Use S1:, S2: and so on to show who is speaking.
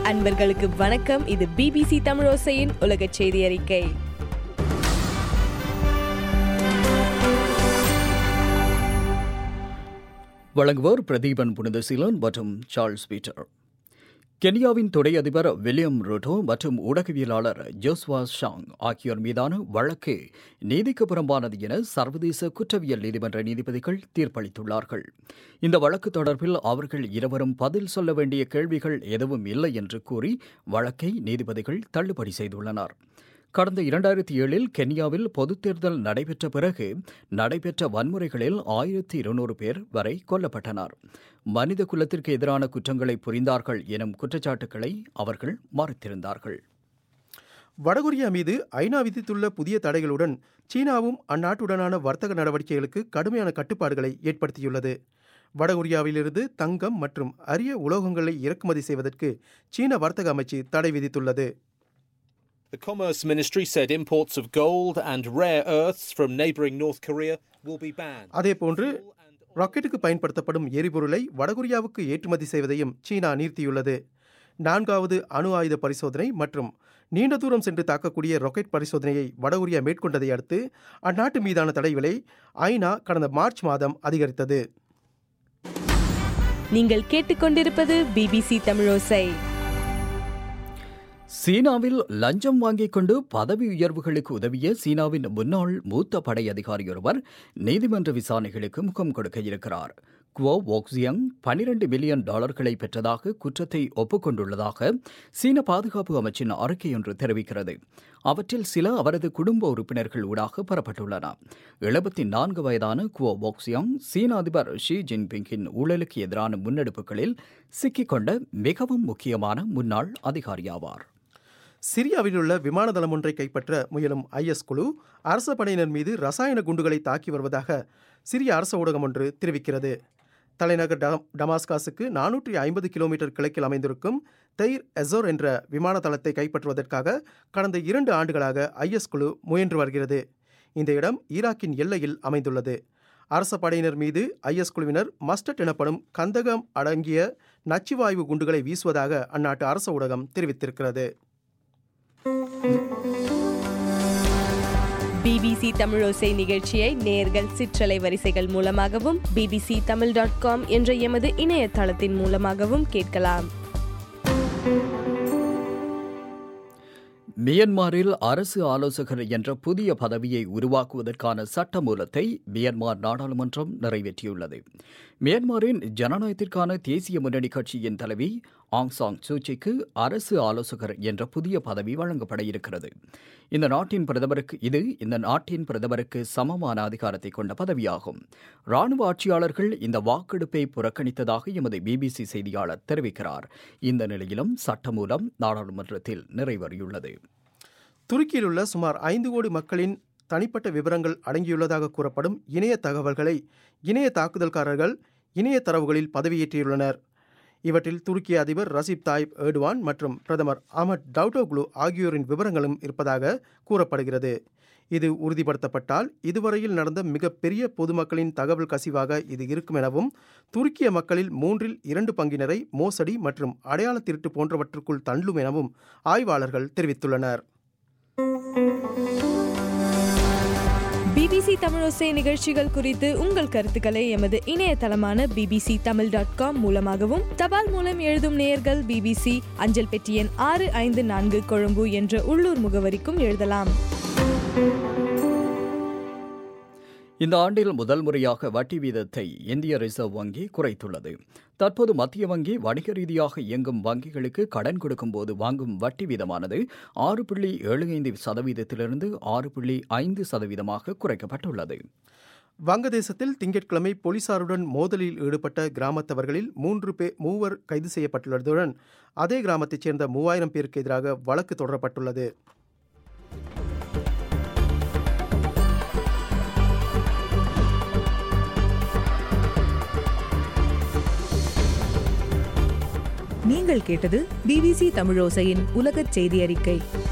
S1: அன்பர்களுக்கு வணக்கம் இது பிபிசி தமிழோசையின் உலக செய்தி அறிக்கை
S2: வழங்குவோர் பிரதீபன் புனிதசீலன் மற்றும் சார்ல்ஸ் பீட்டர் கென்யாவின் துணை அதிபர் வில்லியம் ரூட்டோ மற்றும் ஊடகவியலாளர் ஜோஸ்வா ஷாங் ஆகியோர் மீதான வழக்கு நீதிக்கு புறம்பானது என சர்வதேச குற்றவியல் நீதிமன்ற நீதிபதிகள் தீர்ப்பளித்துள்ளார்கள் இந்த வழக்கு தொடர்பில் அவர்கள் இருவரும் பதில் சொல்ல வேண்டிய கேள்விகள் எதுவும் இல்லை என்று கூறி வழக்கை நீதிபதிகள் தள்ளுபடி செய்துள்ளனர் கடந்த இரண்டாயிரத்தி ஏழில் கென்யாவில் பொதுத் தேர்தல் நடைபெற்ற பிறகு நடைபெற்ற வன்முறைகளில் ஆயிரத்தி இருநூறு பேர் வரை கொல்லப்பட்டனர் மனித குலத்திற்கு எதிரான குற்றங்களை புரிந்தார்கள் எனும் குற்றச்சாட்டுக்களை அவர்கள் மறுத்திருந்தார்கள்
S3: வடகொரியா மீது ஐநா விதித்துள்ள புதிய தடைகளுடன் சீனாவும் அந்நாட்டுடனான வர்த்தக நடவடிக்கைகளுக்கு கடுமையான கட்டுப்பாடுகளை ஏற்படுத்தியுள்ளது வடகொரியாவிலிருந்து தங்கம் மற்றும் அரிய உலோகங்களை இறக்குமதி செய்வதற்கு சீன வர்த்தக அமைச்சு தடை விதித்துள்ளது
S4: The Commerce Ministry said imports of gold and rare earths from neighbouring North Korea will be banned.
S3: அதேபோன்று ராக்கெட்டுக்கு பயன்படுத்தப்படும் எரிபொருளை வடகொரியாவுக்கு ஏற்றுமதி செய்வதையும் சீனா நிறுத்தியுள்ளது நான்காவது அணு ஆயுத பரிசோதனை மற்றும் நீண்ட தூரம் சென்று தாக்கக்கூடிய ராக்கெட் பரிசோதனையை வடகொரியா மேற்கொண்டதை அடுத்து அந்நாட்டு மீதான தடைகளை ஐநா கடந்த மார்ச் மாதம் அதிகரித்தது
S1: நீங்கள் கேட்டுக்கொண்டிருப்பது பிபிசி தமிழோசை
S2: சீனாவில் லஞ்சம் வாங்கிக் கொண்டு பதவி உயர்வுகளுக்கு உதவிய சீனாவின் முன்னாள் மூத்த படை அதிகாரியொருவர் நீதிமன்ற விசாரணைகளுக்கு முகம் கொடுக்க இருக்கிறார் குவோ வோக்ஸியங் பனிரெண்டு மில்லியன் டாலர்களை பெற்றதாக குற்றத்தை ஒப்புக்கொண்டுள்ளதாக சீன பாதுகாப்பு அமைச்சின் அறிக்கை ஒன்று தெரிவிக்கிறது அவற்றில் சில அவரது குடும்ப உறுப்பினர்கள் ஊடாக பெறப்பட்டுள்ளன எழுபத்தி நான்கு வயதான குவோ வோக்ஸியாங் சீன அதிபர் ஷி ஜின்பிங்கின் ஊழலுக்கு எதிரான முன்னெடுப்புகளில் சிக்கிக்கொண்ட மிகவும் முக்கியமான முன்னாள் அதிகாரியாவார்
S3: சிரியாவில் உள்ள விமான தளம் ஒன்றை கைப்பற்ற முயலும் ஐஎஸ் குழு அரச படையினர் மீது ரசாயன குண்டுகளை தாக்கி வருவதாக சிரிய அரச ஊடகம் ஒன்று தெரிவிக்கிறது தலைநகர் ட- டமாஸ்காஸுக்கு நானூற்றி ஐம்பது கிலோமீட்டர் கிழக்கில் அமைந்திருக்கும் தெய்ர் எசோர் என்ற விமான தளத்தை கைப்பற்றுவதற்காக கடந்த இரண்டு ஆண்டுகளாக ஐஎஸ் குழு முயன்று வருகிறது இந்த இடம் ஈராக்கின் எல்லையில் அமைந்துள்ளது அரச படையினர் மீது ஐஎஸ் குழுவினர் மஸ்டட் எனப்படும் கந்தகம் அடங்கிய நச்சுவாயு குண்டுகளை வீசுவதாக அந்நாட்டு அரச ஊடகம் தெரிவித்திருக்கிறது
S1: பிபிசி தமிழோசை நிகழ்ச்சியை நேர்கள் சிற்றலை வரிசைகள் மூலமாகவும் பிபிசி தமிழ் டாட் காம் என்ற எமது இணையதளத்தின் மூலமாகவும் கேட்கலாம்
S2: மியன்மாரில் அரசு ஆலோசகர் என்ற புதிய பதவியை உருவாக்குவதற்கான சட்டமூலத்தை மியன்மார் நாடாளுமன்றம் நிறைவேற்றியுள்ளது மியன்மாரின் ஜனநாயகத்திற்கான தேசிய முன்னணி கட்சியின் தலைவி ஆங் சாங் சூச்சிக்கு அரசு ஆலோசகர் என்ற புதிய பதவி வழங்கப்பட இருக்கிறது இந்த நாட்டின் பிரதமருக்கு இது இந்த நாட்டின் பிரதமருக்கு சமமான அதிகாரத்தை கொண்ட பதவியாகும் ராணுவ ஆட்சியாளர்கள் இந்த வாக்கெடுப்பை புறக்கணித்ததாக எமது பிபிசி செய்தியாளர் தெரிவிக்கிறார் இந்த நிலையிலும் சட்டமூலம் நாடாளுமன்றத்தில் நிறைவேறியுள்ளது
S3: துருக்கியில் உள்ள சுமார் ஐந்து கோடி மக்களின் தனிப்பட்ட விவரங்கள் அடங்கியுள்ளதாக கூறப்படும் இணைய தகவல்களை இணைய தாக்குதல்காரர்கள் இணைய தரவுகளில் பதவியேற்றியுள்ளனர் இவற்றில் துருக்கிய அதிபர் ரசீப் தாயிப் ஏர்டுவான் மற்றும் பிரதமர் அஹமத் டவுட்டோக்லு ஆகியோரின் விவரங்களும் இருப்பதாக கூறப்படுகிறது இது உறுதிப்படுத்தப்பட்டால் இதுவரையில் நடந்த மிகப்பெரிய பொதுமக்களின் தகவல் கசிவாக இது இருக்கும் எனவும் துருக்கிய மக்களில் மூன்றில் இரண்டு பங்கினரை மோசடி மற்றும் அடையாள திருட்டு போன்றவற்றுக்குள் தள்ளும் எனவும் ஆய்வாளர்கள் தெரிவித்துள்ளனர்
S1: பிபிசி தமிழோசை நிகழ்ச்சிகள் குறித்து உங்கள் கருத்துக்களை எமது இணையதளமான பிபிசி தமிழ் டாட் காம் மூலமாகவும் தபால் மூலம் எழுதும் நேயர்கள் பிபிசி அஞ்சல் பெட்டி எண் ஆறு ஐந்து நான்கு கொழும்பு என்ற உள்ளூர் முகவரிக்கும் எழுதலாம்
S2: இந்த ஆண்டில் முதல் முறையாக வட்டி வீதத்தை இந்திய ரிசர்வ் வங்கி குறைத்துள்ளது தற்போது மத்திய வங்கி வணிக ரீதியாக இயங்கும் வங்கிகளுக்கு கடன் கொடுக்கும்போது வாங்கும் வட்டி வீதமானது ஆறு புள்ளி ஏழு ஐந்து சதவீதத்திலிருந்து ஆறு புள்ளி ஐந்து சதவீதமாக குறைக்கப்பட்டுள்ளது
S3: வங்கதேசத்தில் திங்கட்கிழமை போலீசாருடன் மோதலில் ஈடுபட்ட கிராமத்தவர்களில் மூன்று பேர் மூவர் கைது செய்யப்பட்டுள்ளதுடன் அதே கிராமத்தைச் சேர்ந்த மூவாயிரம் பேருக்கு எதிராக வழக்கு தொடரப்பட்டுள்ளது
S5: நீங்கள் கேட்டது பிபிசி தமிழோசையின் உலகச் செய்தி அறிக்கை